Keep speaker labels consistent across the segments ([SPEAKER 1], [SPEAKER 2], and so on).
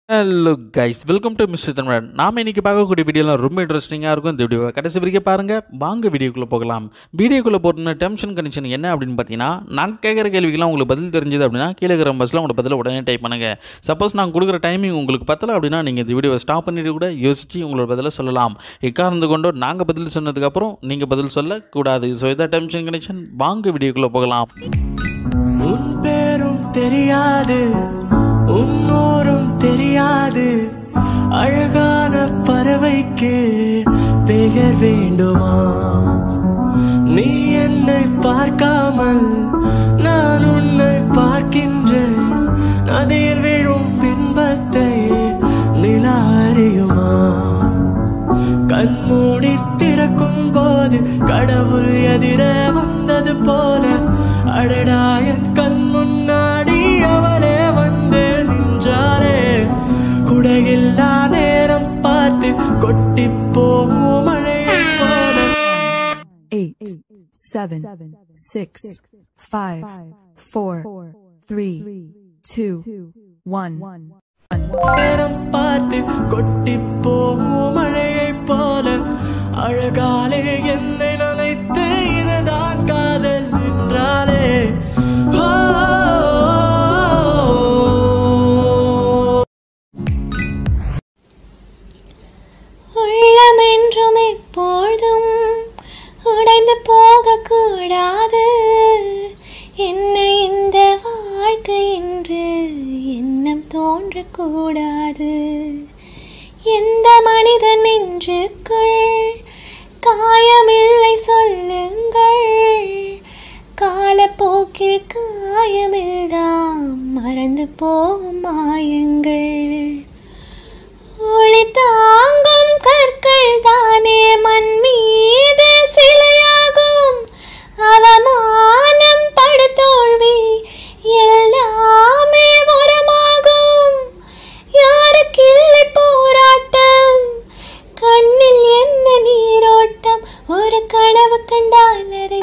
[SPEAKER 1] Hello guys welcome to mister Tamilan நாம் இன்னைக்கு பார்க்கக்கூடிய வீடியோலாம் ரொம்ப இன்ட்ரெஸ்டிங்காக இருக்கும் இந்த வீடியோவை கடைசி வரைக்கும் பாருங்கள் வாங்க வீடியோக்குள்ளே போகலாம் வீடியோக்குள்ளே போட்டுன டென்ஷன் கண்டிஷன் என்ன அப்படின்னு பார்த்தீங்கன்னா நான் கேட்குற கேள்விக்கெல்லாம் உங்களுக்கு பதில் தெரிஞ்சது அப்படின்னா கீழே இருக்கிற பஸ்ஸில் உங்களோட பதில் உடனே டைப் பண்ணுங்கள் சப்போஸ் நான் கொடுக்குற டைமிங் உங்களுக்கு பத்தலை அப்படின்னா நீங்கள் இந்த வீடியோவை ஸ்டாப் பண்ணிட்டு கூட யோசித்து உங்களோட பதிலை சொல்லலாம் எக்காரணத்து கொண்டோ நாங்கள் பதில் சொன்னதுக்கப்புறம் நீங்கள் பதில் சொல்லக்கூடாது ஸோ இதான் டென்ஷன் கண்டிஷன் வாங்க வீடியோக்குள்ளே போகலாம்
[SPEAKER 2] உன் பேரும் தெரியாது உன்னோரும் தெரியாது அழகான பறவைக்கு பெயர் வேண்டுமா நீ என்னை பார்க்காமல் நான் உன்னை பார்க்கின்றேன் நதியில் விழும் பின்பத்தை நிலா அறியுமா கண்மூடி திறக்கும் போது கடவுள் எதிர வந்தது போல அடடா என் கண் முன்னாடி அவளே வந்து நின்றாரே குடையில்லா நேரம் பார்த்து கொட்டி போகும் மழையை போல
[SPEAKER 3] eight, seven, six, five, four, three, two, one.
[SPEAKER 2] நேரம் பார்த்து கொட்டி போகும் மழையை போல அழகாலே என்னை நினைத்து இதுதான் காதல் என்றாலே ஓ,
[SPEAKER 4] உள்ளம் என்றும் எப்பொழுதும் உடைந்து போகக்கூடாது என்ன இந்த வாழ்க்கை என்று எண்ணம் தோன்றக்கூடாது எந்த மனிதன் நெஞ்சுக்குள் காயமில்லை சொல்லுங்கள் காலப்போக்கில் காயமெல்லாம் மறந்து போகும் மாயங்கள் ஒளி தாங்கும் கற்கள் தானே மண் மீது சிலையாகும் அவமானம் படுதோல்வி எல்லாமே உரமாகும் யாருக்கில்லை போராட்டம் கண்ணில் என்ன நீரோட்டம் ஒரு கனவு கண்டால் அதை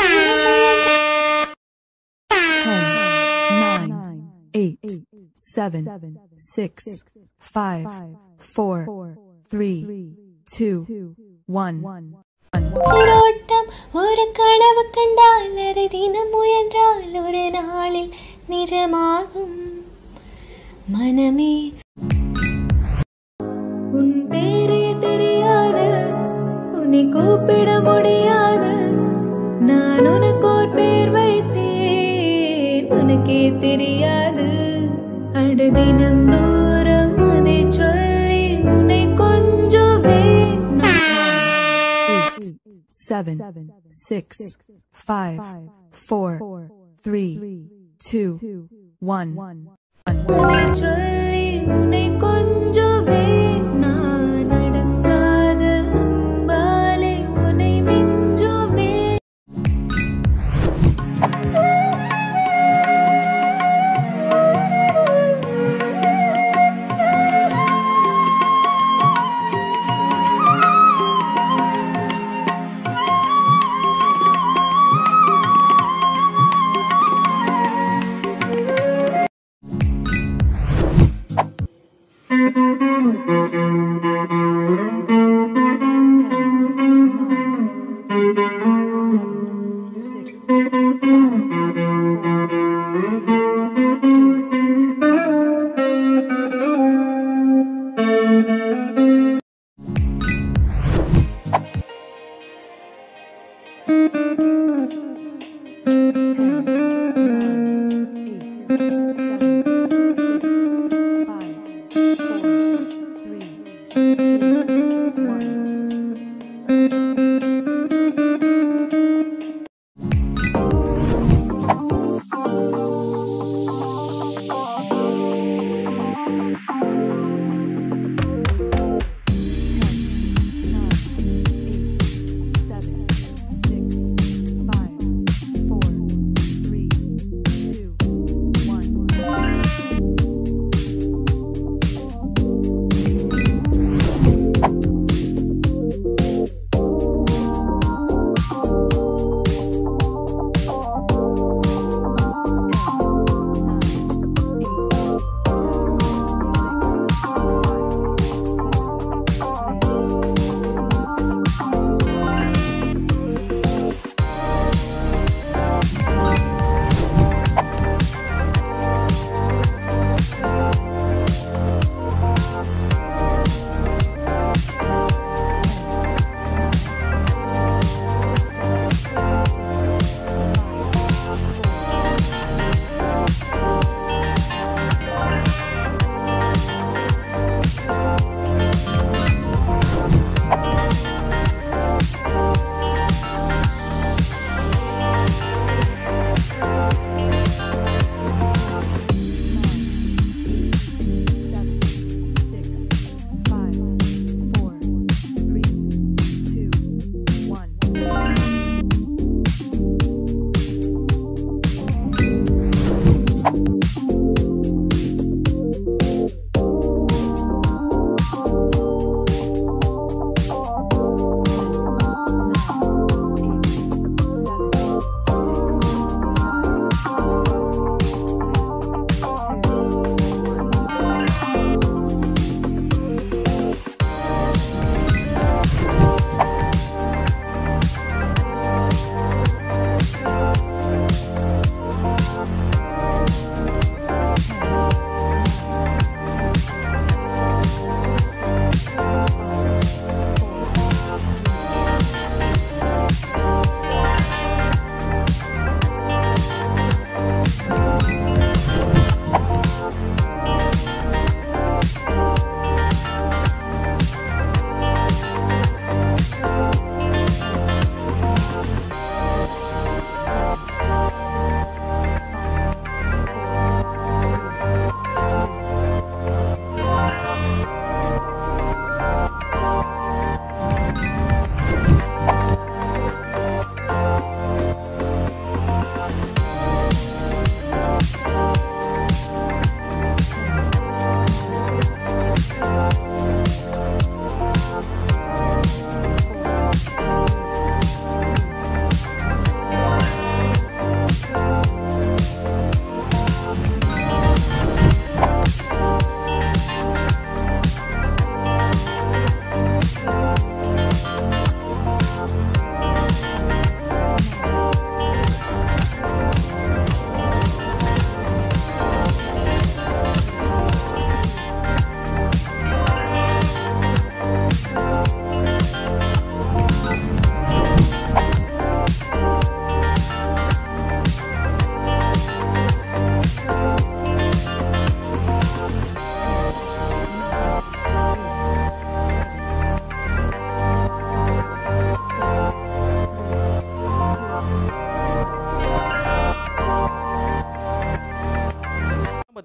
[SPEAKER 3] Ten, nine, eight, seven, six, five, four, three, two, one.
[SPEAKER 4] நீரோட்டம் ஒரு கனவு கண்டால் அதை தினம் முயன்றால் ஒரு நாளில் நிஜமாகும் மனமே
[SPEAKER 5] உன் பேரே தெரியாது உன்னை கூப்பிட முடியாது நான் உனக்கு ஒரு பேர் வைத்தேன் உனக்கே தெரியாது அடு தினந்தோறும் அதை சொல்லி உன்னை கொஞ்சம்
[SPEAKER 3] Eight, seven, six, five, four, three, two, one.
[SPEAKER 5] உன்னை சொல்லி உன்னை கொஞ்சம் நான் அடங்காத அன்பாலே உன்னை மிஞ்சுவே
[SPEAKER 3] Eight, seven, six, five, four, three, two, one.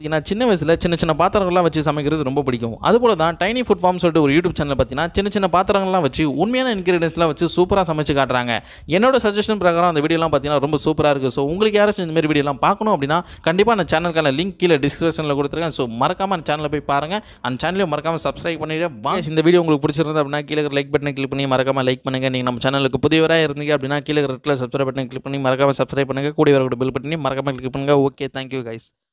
[SPEAKER 1] பார்த்தீங்கன்னா சின்ன வயசில் சின்ன சின்ன பாத்திரங்கள்லாம் வச்சு சமைக்கிறது ரொம்ப பிடிக்கும் அதுபோல தான் டைனி ஃபுட் ஃபார்ம் சொல்லிட்டு ஒரு யூடியூப் சேனல் பார்த்தீங்கன்னா சின்ன சின்ன பாத்திரங்கள்லாம் வச்சு உண்மையான இன்கிரீடியன்ஸ்லாம் வச்சு சூப்பராக சமைச்சு காட்டுறாங்க என்னோட சஜஷன் பிரகாரம் அந்த வீடியோலாம் பார்த்தீங்கன்னா ரொம்ப சூப்பராக இருக்குது ஸோ உங்களுக்கு யாராச்சும் இந்த மாதிரி வீடியோலாம் பார்க்கணும் அப்படின்னா கண்டிப்பாக அந்த சேனலுக்கான லிங்க் கீழே டிஸ்கிரிப்ஷனில் கொடுத்துருக்கேன் ஸோ மறக்காம அந்த சேனலில் போய் பாருங்கள் அந்த சேனலையும் மறக்காம சப்ஸ்கிரைப் பண்ணிட்டு வாங்க இந்த வீடியோ உங்களுக்கு பிடிச்சிருந்தது அப்படின்னா கீழே லைக் பட்டனை கிளிக் பண்ணி மறக்காம லைக் பண்ணுங்க நீங்கள் நம்ம சேனலுக்கு புதியவராக இருந்தீங்க அப்படின்னா கீழே ரெட்டில் சப்ஸ்கிரைப் பட்டனை கிளிக் பண்ணி மறக்காம சப்ஸ்கிரைப் பண்ணுங்க கூடிய வரக்கூடிய பில் பட்டனி மறக்காம கிளிக் பண்ணுங்க ஓகே தேங்க்யூ கைஸ்